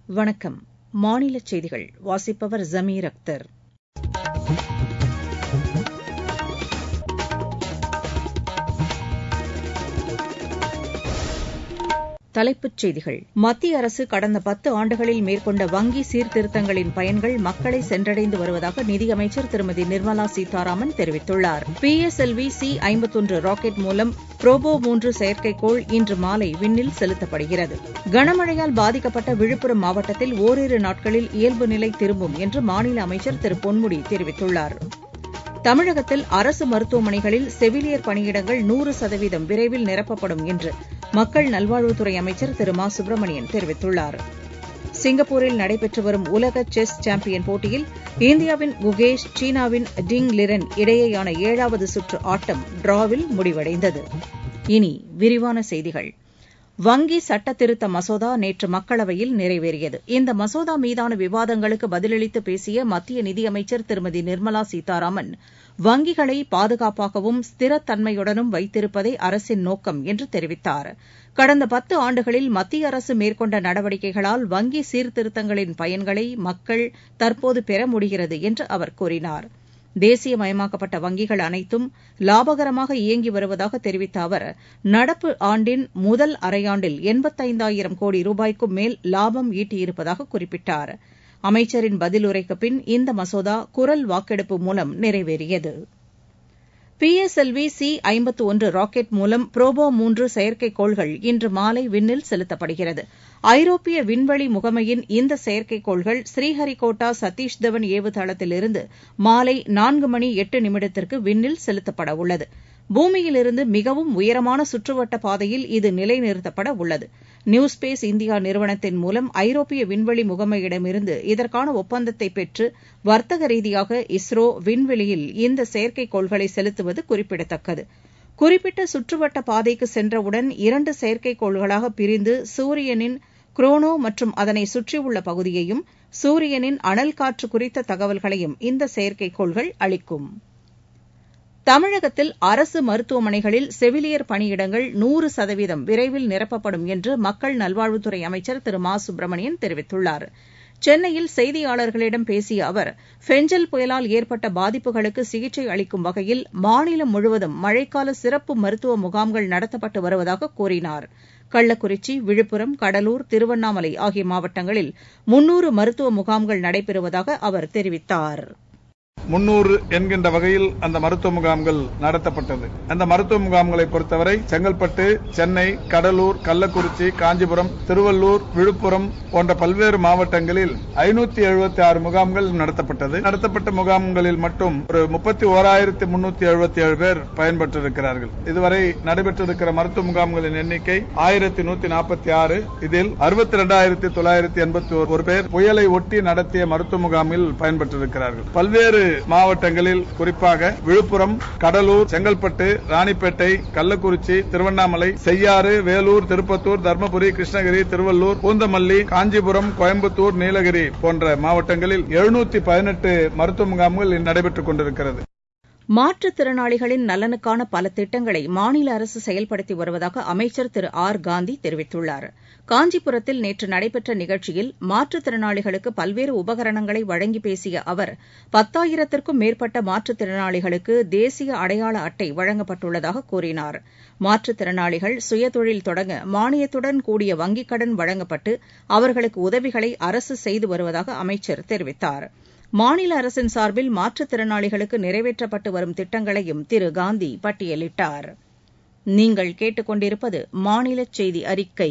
வணக்கம் மாநில செய்திகள் வாசிப்பவர் ஜமீர் அக்தர் தலைப்புச் செய்திகள் மத்திய அரசு கடந்த பத்து ஆண்டுகளில் மேற்கொண்ட வங்கி சீர்திருத்தங்களின் பயன்கள் மக்களை சென்றடைந்து வருவதாக நிதியமைச்சர் திருமதி நிர்மலா சீதாராமன் தெரிவித்துள்ளார் P S L V C ஐம்பத்தொன்று ராக்கெட் மூலம் புரோபோ மூன்று செயற்கைக்கோள் இன்று மாலை விண்ணில் செலுத்தப்படுகிறது கனமழையால் பாதிக்கப்பட்ட விழுப்புரம் மாவட்டத்தில் ஒரிரு நாட்களில் இயல்பு நிலை திரும்பும் என்று மாநில அமைச்சர் திரு பொன்முடி தெரிவித்துள்ளார் தமிழகத்தில் அரசு மருத்துவமனைகளில் செவிலியர் பணியிடங்கள் நூறு சதவீதம் விரைவில் நிரப்பப்படும் என்று மக்கள் நல்வாழ்வுத்துறை அமைச்சர் திரு மா சுப்பிரமணியன் தெரிவித்துள்ளார் சிங்கப்பூரில் நடைபெற்று வரும் உலக செஸ் சாம்பியன் போட்டியில் இந்தியாவின் குகேஷ் சீனாவின் டிங் லிரன் இடையேயான ஏழாவது சுற்று ஆட்டம் டிராவில் முடிவடைந்தது இனி விரிவான செய்திகள் வங்கி சட்டத்திருத்த மசோதா நேற்று மக்களவையில் நிறைவேறியது இந்த மசோதா மீதான விவாதங்களுக்கு பதிலளித்து பேசிய மத்திய நிதியமைச்சர் திருமதி நிர்மலா சீதாராமன் வங்கிகளை பாதுகாப்பாகவும் ஸ்திரத்தன்மையுடனும் வைத்திருப்பதே அரசின் நோக்கம் என்று தெரிவித்தார் கடந்த பத்து ஆண்டுகளில் மத்திய அரசு மேற்கொண்ட நடவடிக்கைகளால் வங்கி சீர்திருத்தங்களின் பயன்களை மக்கள் தற்போது பெற முடிகிறது என்று அவர் கூறினார் தேசியமயமாக்கப்பட்ட வங்கிகள் அனைத்தும் லாபகரமாக இயங்கி வருவதாக தெரிவித்த அவர் நடப்பு ஆண்டின் முதல் அரையாண்டில் எண்பத்தைந்தாயிரம் கோடி ரூபாய்க்கும் மேல் லாபம் ஈட்டியிருப்பதாக குறிப்பிட்டார் அமைச்சரின் பதிலுரைக்கு பின் இந்த மசோதா குரல் வாக்கெடுப்பு மூலம் நிறைவேறியது P S L V C ஐம்பத்து ஒன்று ராக்கெட் மூலம் புரோபோ மூன்று செயற்கைக்கோள்கள் இன்று மாலை விண்ணில் செலுத்தப்படுகிறது ஐரோப்பிய விண்வெளி முகமையின் இந்த செயற்கைக்கோள்கள் ஸ்ரீஹரிகோட்டா சதீஷ் தவன் ஏவுதளத்திலிருந்து மாலை நான்கு மணி எட்டு நிமிடத்திற்கு விண்ணில் செலுத்தப்பட உள்ளது பூமியிலிருந்து மிகவும் உயரமான சுற்றுவட்ட பாதையில் இது நிலைநிறுத்தப்பட உள்ளது நியூ ஸ்பேஸ் இந்தியா நிறுவனத்தின் மூலம் ஐரோப்பிய விண்வெளி முகமையிடமிருந்து இதற்கான ஒப்பந்தத்தை பெற்று வர்த்தக ரீதியாக இஸ்ரோ விண்வெளியில் இந்த செயற்கைக்கோள்களை செலுத்துவது குறிப்பிடத்தக்கது குறிப்பிட்ட சுற்றுவட்ட பாதைக்கு சென்றவுடன் இரண்டு செயற்கைக்கோள்களாக பிரிந்து சூரியனின் குரோனோ மற்றும் அதனை சுற்றியுள்ள பகுதியையும் சூரியனின் அனல் காற்று குறித்த தகவல்களையும் இந்த செயற்கைக்கோள்கள் அளிக்கும் தமிழகத்தில் அரசு மருத்துவமனைகளில் செவிலியர் பணியிடங்கள் நூறு சதவீதம் விரைவில் நிரப்பப்படும் என்று மக்கள் நல்வாழ்வுத்துறை அமைச்சர் திரு மா சுப்பிரமணியன் தெரிவித்துள்ளார் சென்னையில் செய்தியாளர்களிடம் பேசிய அவர் ஃபெஞ்சல் புயலால் ஏற்பட்ட பாதிப்புகளுக்கு சிகிச்சை அளிக்கும் வகையில் மாநிலம் முழுவதும் மழைக்கால சிறப்பு மருத்துவ முகாம்கள் நடத்தப்பட்டு வருவதாக கூறினார் கள்ளக்குறிச்சி விழுப்புரம் கடலூர் திருவண்ணாமலை ஆகிய மாவட்டங்களில் முன்னூறு மருத்துவ முகாம்கள் நடைபெறுவதாக அவர் தெரிவித்தார் முன்னூறு என்கின்ற வகையில் அந்த மருத்துவ முகாம்கள் நடத்தப்பட்டது அந்த மருத்துவ முகாம்களை பொறுத்தவரை செங்கல்பட்டு சென்னை கடலூர் கள்ளக்குறிச்சி காஞ்சிபுரம் திருவள்ளூர் விழுப்புரம் போன்ற பல்வேறு மாவட்டங்களில் ஐநூத்தி எழுபத்தி ஆறு முகாம்கள் நடத்தப்பட்டது நடத்தப்பட்ட முகாம்களில் மட்டும் ஒரு முப்பத்தி ஓராயிரத்தி முன்னூத்தி எழுபத்தி ஏழு பேர் பயன்பெற்றிருக்கிறார்கள் இதுவரை நடைபெற்றிருக்கிற மருத்துவ முகாம்களின் எண்ணிக்கை ஆயிரத்தி நூத்தி நாற்பத்தி ஆறு இதில் அறுபத்தி இரண்டாயிரத்தி தொள்ளாயிரத்தி எண்பத்தி ஒரு பேர் புயலை ஒட்டி நடத்திய மருத்துவ முகாமில் பயன்பெற்றிருக்கிறார்கள் பல்வேறு மாவட்டங்களில் குறிப்பாக விழுப்புரம் கடலூர் செங்கல்பட்டு ராணிப்பேட்டை கள்ளக்குறிச்சி திருவண்ணாமலை செய்யாறு வேலூர் திருப்பத்தூர் தர்மபுரி கிருஷ்ணகிரி திருவள்ளூர் பூந்தமல்லி காஞ்சிபுரம் கோயம்புத்தூர் நீலகிரி போன்ற மாவட்டங்களில் எழுநூத்தி பதினெட்டு மருத்துவ முகாம்கள் நடைபெற்றுக் கொண்டிருக்கிறது மாற்றுத்திறனாளிகளின் நலனுக்கான பல திட்டங்களை மாநில அரசு செயல்படுத்தி வருவதாக அமைச்சர் திரு ஆர் காந்தி தெரிவித்துள்ளார் காஞ்சிபுரத்தில் நேற்று நடைபெற்ற நிகழ்ச்சியில் மாற்றுத்திறனாளிகளுக்கு பல்வேறு உபகரணங்களை வழங்கி பேசிய அவர் பத்தாயிரத்திற்கும் மேற்பட்ட மாற்றுத்திறனாளிகளுக்கு தேசிய அடையாள அட்டை வழங்கப்பட்டுள்ளதாக கூறினார் மாற்றுத்திறனாளிகள் சுயதொழில் தொடங்க மானியத்துடன் கூடிய வங்கிக் கடன் வழங்கப்பட்டு அவர்களுக்கு உதவிகளை அரசு செய்து வருவதாக அமைச்சர் தெரிவித்தார் மாநில அரசின் சார்பில் மாற்றுத்திறனாளிகளுக்கு நிறைவேற்றப்பட்டு வரும் திட்டங்களையும் திரு காந்தி பட்டியலிட்டார் நீங்கள் கேட்டுக்கொண்டிருப்பது மாநில செய்தி அறிக்கை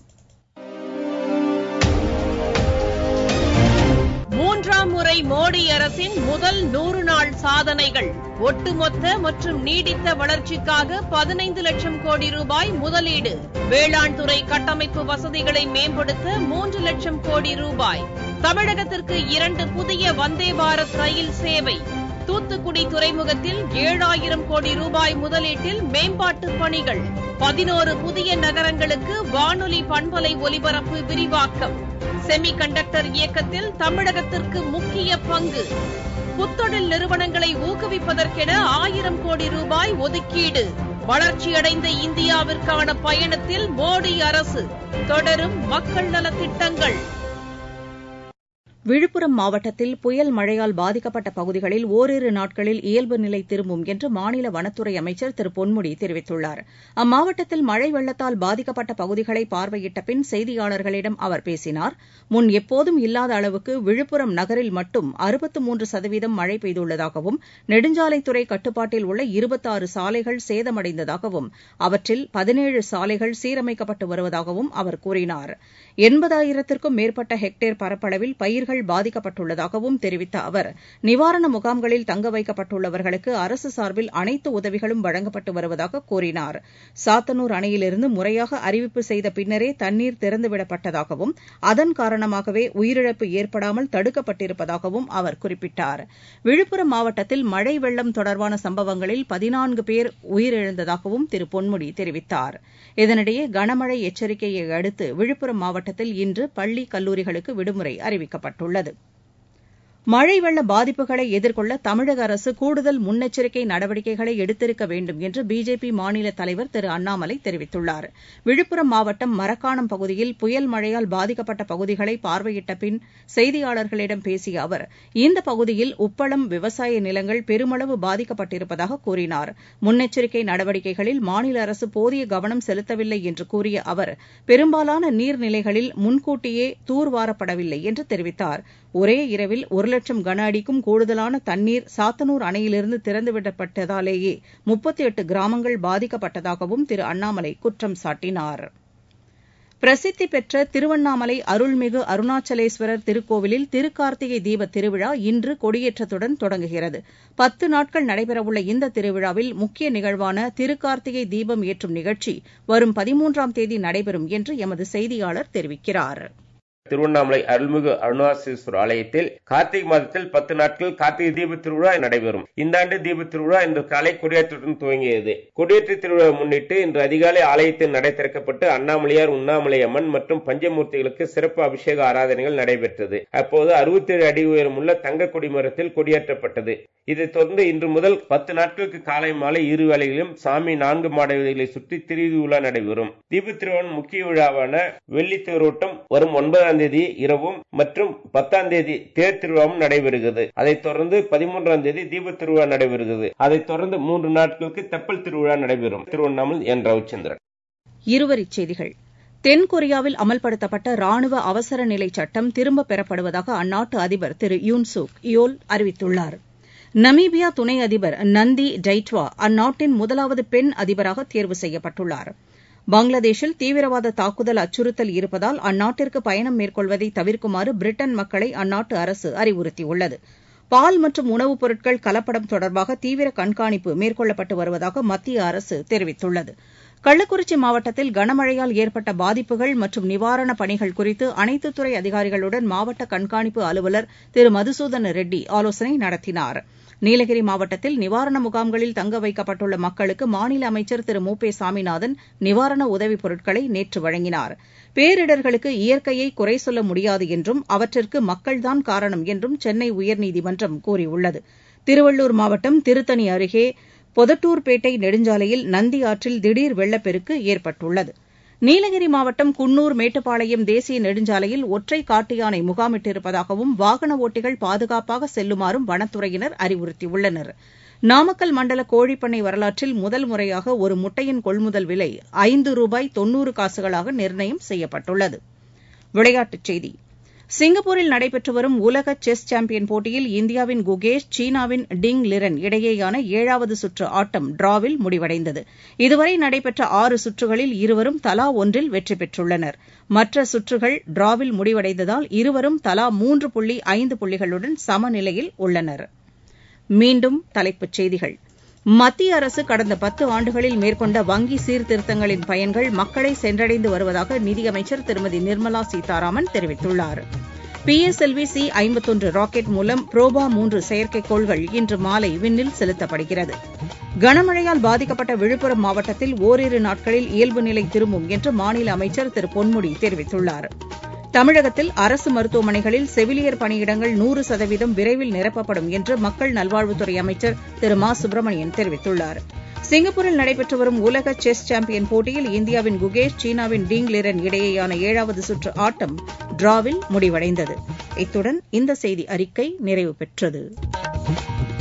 மூன்றாம் முறை மோடி அரசின் முதல் நூறு நாள் சாதனைகள் ஒட்டுமொத்த மற்றும் நீடித்த வளர்ச்சிக்காக பதினைந்து லட்சம் கோடி ரூபாய் முதலீடு வேளாண் துறை கட்டமைப்பு வசதிகளை மேம்படுத்த மூன்று லட்சம் கோடி ரூபாய் தமிழகத்திற்கு இரண்டு புதிய வந்தே பாரத் ரயில் சேவை தூத்துக்குடி துறைமுகத்தில் ஏழாயிரம் கோடி ரூபாய் முதலீட்டில் மேம்பாட்டு பணிகள் பதினோரு புதிய நகரங்களுக்கு வானொலி பண்பலை ஒலிபரப்பு விரிவாக்கம் செமி கண்டக்டர் இயக்கத்தில் தமிழகத்திற்கு முக்கிய பங்கு புத்தொழில் நிறுவனங்களை ஊக்குவிப்பதற்கென ஆயிரம் கோடி ரூபாய் ஒதுக்கீடு வளர்ச்சியடைந்த இந்தியாவிற்கான பயணத்தில் மோடி அரசு தொடரும் மக்கள் நலத் திட்டங்கள் விழுப்புரம் மாவட்டத்தில் புயல் மழையால் பாதிக்கப்பட்ட பகுதிகளில் ஒரிரு நாட்களில் இயல்பு நிலை திரும்பும் என்று மாநில வனத்துறை அமைச்சர் திரு பொன்முடி தெரிவித்துள்ளார் அம்மாவட்டத்தில் மழை வெள்ளத்தால் பாதிக்கப்பட்ட பகுதிகளை பார்வையிட்ட பின் செய்தியாளர்களிடம் அவர் பேசினார் முன் எப்போதும் இல்லாத அளவுக்கு விழுப்புரம் நகரில் மட்டும் அறுபத்து மூன்று சதவீதம் மழை பெய்துள்ளதாகவும் நெடுஞ்சாலைத்துறை கட்டுப்பாட்டில் உள்ள இருபத்தாறு சாலைகள் சேதமடைந்ததாகவும் அவற்றில் பதினேழு சாலைகள் சீரமைக்கப்பட்டு வருவதாகவும் அவர் கூறினார் எண்பதாயிரத்திற்கும் மேற்பட்ட ஹெக்டேர் பரப்பளவில் பயிர்கள் பாதிக்கப்பட்டுள்ளதாகவும் தெரிவித்த அவர் நிவாரண முகாம்களில் தங்க வைக்கப்பட்டுள்ளவர்களுக்கு அரசு சார்பில் அனைத்து உதவிகளும் வழங்கப்பட்டு வருவதாக கூறினார் சாத்தனூர் அணையிலிருந்து முறையாக அறிவிப்பு செய்த பின்னரே தண்ணீர் திறந்துவிடப்பட்டதாகவும் அதன் காரணமாகவே உயிரிழப்பு ஏற்படாமல் தடுக்கப்பட்டிருப்பதாகவும் அவர் குறிப்பிட்டார் விழுப்புரம் மாவட்டத்தில் மழை வெள்ளம் தொடர்பான சம்பவங்களில் பதினான்கு பேர் உயிரிழந்ததாகவும் திரு பொன்முடி தெரிவித்தார் இதனிடையே கனமழை எச்சரிக்கையை அடுத்து விழுப்புரம் மாவட்டத்தில் இன்று பள்ளி கல்லூரிகளுக்கு விடுமுறை அறிவிக்கப்பட்டுள்ளது மழை வெள்ள பாதிப்புகளை எதிர்கொள்ள தமிழக அரசு கூடுதல் முன்னெச்சரிக்கை நடவடிக்கைகளை எடுத்திருக்க வேண்டும் என்று பிஜேபி மாநில தலைவர் திரு அண்ணாமலை தெரிவித்துள்ளார் விழுப்புரம் மாவட்டம் மரக்காணம் பகுதியில் புயல் மழையால் பாதிக்கப்பட்ட பகுதிகளை பார்வையிட்ட பின் செய்தியாளர்களிடம் பேசிய அவர் இந்த பகுதியில் உப்பளம் விவசாய நிலங்கள் பெருமளவு பாதிக்கப்பட்டிருப்பதாக கூறினார் முன்னெச்சரிக்கை நடவடிக்கைகளில் மாநில அரசு போதிய கவனம் செலுத்தவில்லை என்று கூறிய அவர் பெரும்பாலான நீர்நிலைகளில் முன்கூட்டியே தூர்வாரப்படவில்லை என்று தெரிவித்தார் ஒரே இரவில் ஒரு லட்சம் கன அடிக்கும் கூடுதலான தண்ணீர் சாத்தனூர் அணையிலிருந்து திறந்துவிடப்பட்டதாலேயே முப்பத்தி எட்டு கிராமங்கள் பாதிக்கப்பட்டதாகவும் திரு அண்ணாமலை குற்றம் சாட்டினார் பிரசித்தி பெற்ற திருவண்ணாமலை அருள்மிகு அருணாச்சலேஸ்வரர் திருக்கோவிலில் திருக்கார்த்திகை தீப திருவிழா இன்று கொடியேற்றத்துடன் தொடங்குகிறது பத்து நாட்கள் நடைபெறவுள்ள இந்த திருவிழாவில் முக்கிய நிகழ்வான திருக்கார்த்திகை தீபம் ஏற்றும் நிகழ்ச்சி வரும் பதிமூன்றாம் தேதி நடைபெறும் என்று எமது செய்தியாளர் தெரிவிக்கிறார் திருவண்ணாமலை அருள்மிகு அருணாசேஸ்வரர் ஆலயத்தில் கார்த்திகை மாதத்தில் பத்து நாட்கள் கார்த்திகை தீப திருவிழா நடைபெறும் இந்த ஆண்டு தீப திருவிழா இன்று காலை கொடியேற்றத்துடன் துவங்கியது கொடியேற்ற திருவிழா முன்னிட்டு இன்று அதிகாலை ஆலயத்தில் நடை திறக்கப்பட்டு அண்ணாமலையார் உண்ணாமலை அம்மன் மற்றும் பஞ்சமூர்த்திகளுக்கு சிறப்பு அபிஷேக ஆராதனைகள் நடைபெற்றது அப்போது அறுபத்தி ஏழு அடி உயரமுள்ள தங்க கொடிமரத்தில் கொடியேற்றப்பட்டது இதைத் தொடர்ந்து இன்று முதல் பத்து நாட்களுக்கு காலை மாலை இரு வேளைகளிலும் சாமி நான்கு மாட வீதிகளை சுற்றி திருவிழா நடைபெறும் தீப திருவிழாவின் முக்கிய விழாவான வெள்ளி தேரோட்டம் வரும் ஒன்பதாம் தேதி இரவும் மற்றும் பத்தாம் தேதி தேர் திருவிழாவும் நடைபெறுகிறது அதைத் தொடர்ந்து பதிமூன்றாம் தேதி தீப திருவிழா நடைபெறுகிறது அதைத் தொடர்ந்து மூன்று நாட்களுக்கு தெப்பல் திருவிழா நடைபெறும் திருவண்ணாமல் என் ரவிச்சந்திரன் இருவரிச் செய்திகள் தென்கொரியாவில் அமல்படுத்தப்பட்ட ராணுவ அவசர நிலை சட்டம் திரும்பப் பெறப்படுவதாக அந்நாட்டு அதிபர் திரு யூன் சுக் யோல் அறிவித்துள்ளார் நமீபியா துணை அதிபர் நந்தி டைட்வா அந்நாட்டின் முதலாவது பெண் அதிபராக தேர்வு செய்யப்பட்டுள்ளார் பங்களாதேஷில் தீவிரவாத தாக்குதல் அச்சுறுத்தல் இருப்பதால் அந்நாட்டிற்கு பயணம் மேற்கொள்வதை தவிர்க்குமாறு பிரிட்டன் மக்களை அந்நாட்டு அரசு அறிவுறுத்தியுள்ளது பால் மற்றும் உணவுப் பொருட்கள் கலப்படம் தொடர்பாக தீவிர கண்காணிப்பு மேற்கொள்ளப்பட்டு வருவதாக மத்திய அரசு தெரிவித்துள்ளது கள்ளக்குறிச்சி மாவட்டத்தில் கனமழையால் ஏற்பட்ட பாதிப்புகள் மற்றும் நிவாரணப் பணிகள் குறித்து அனைத்துத் துறை அதிகாரிகளுடன் மாவட்ட கண்காணிப்பு அலுவலர் திரு மதுசூதன ரெட்டி ஆலோசனை நடத்தினார் நீலகிரி மாவட்டத்தில் நிவாரண முகாம்களில் தங்க வைக்கப்பட்டுள்ள மக்களுக்கு மாநில அமைச்சர் திரு மு பே சாமிநாதன் நிவாரண உதவிப் பொருட்களை நேற்று வழங்கினார் பேரிடர்களுக்கு இயற்கையை குறை சொல்ல முடியாது என்றும் அவற்றிற்கு மக்கள்தான் காரணம் என்றும் சென்னை உயர்நீதிமன்றம் கூறியுள்ளது திருவள்ளூர் மாவட்டம் திருத்தணி அருகே பொதட்டூர்பேட்டை நெடுஞ்சாலையில் நந்தி ஆற்றில் திடீர் வெள்ளப்பெருக்கு ஏற்பட்டுள்ளது நீலகிரி மாவட்டம் குன்னூர் மேட்டுப்பாளையம் தேசிய நெடுஞ்சாலையில் ஒற்றை காட்டு யானை முகாமிட்டிருப்பதாகவும் வாகன ஓட்டிகள் பாதுகாப்பாக செல்லுமாறும் வனத்துறையினர் அறிவுறுத்தியுள்ளனர் நாமக்கல் மண்டல கோழிப்பண்ணை வரலாற்றில் முதல் முறையாக ஒரு முட்டையின் கொள்முதல் விலை ஐந்து ரூபாய் தொன்னூறு காசுகளாக நிர்ணயம் செய்யப்பட்டுள்ளது விளையாட்டுச் செய்தி சிங்கப்பூரில் நடைபெற்று வரும் உலக செஸ் சாம்பியன் போட்டியில் இந்தியாவின் குகேஷ் சீனாவின் டிங் லிரன் இடையேயான ஏழாவது சுற்று ஆட்டம் டிராவில் முடிவடைந்தது இதுவரை நடைபெற்ற ஆறு சுற்றுகளில் இருவரும் தலா ஒன்றில் வெற்றி பெற்றுள்ளனர் மற்ற சுற்றுகள் டிராவில் முடிவடைந்ததால் இருவரும் தலா மூன்று புள்ளி ஐந்து புள்ளிகளுடன் சமநிலையில் உள்ளனர் மீண்டும் தலைப்புச் செய்திகள் மத்திய அரசு கடந்த பத்து ஆண்டுகளில் மேற்கொண்ட வங்கி சீர்திருத்தங்களின் பயன்கள் மக்களை சென்றடைந்து வருவதாக நிதியமைச்சர் திருமதி நிர்மலா சீதாராமன் தெரிவித்துள்ளார் பிஎஸ்எல்வி சி ஐம்பத்தொன்று ராக்கெட் மூலம் புரோபா மூன்று செயற்கைக்கோள்கள் இன்று மாலை விண்ணில் செலுத்தப்படுகிறது கனமழையால் பாதிக்கப்பட்ட விழுப்புரம் மாவட்டத்தில் ஓரிரு நாட்களில் இயல்பு நிலை திரும்பும் என்று மாநில அமைச்சர் திரு பொன்முடி தெரிவித்துள்ளார் தமிழகத்தில் அரசு மருத்துவமனைகளில் செவிலியர் பணியிடங்கள் நூறு சதவீதம் விரைவில் நிரப்பப்படும் என்று மக்கள் நல்வாழ்வுத்துறை அமைச்சர் திரு மா சுப்பிரமணியன் தெரிவித்துள்ளார் சிங்கப்பூரில் நடைபெற்று வரும் உலக செஸ் சாம்பியன் போட்டியில் இந்தியாவின் குகேஷ் சீனாவின் டீங் லிரன் இடையேயான ஏழாவது சுற்று ஆட்டம் டிராவில் முடிவடைந்தது இத்துடன் இந்த செய்தி அறிக்கை நிறைவு பெற்றது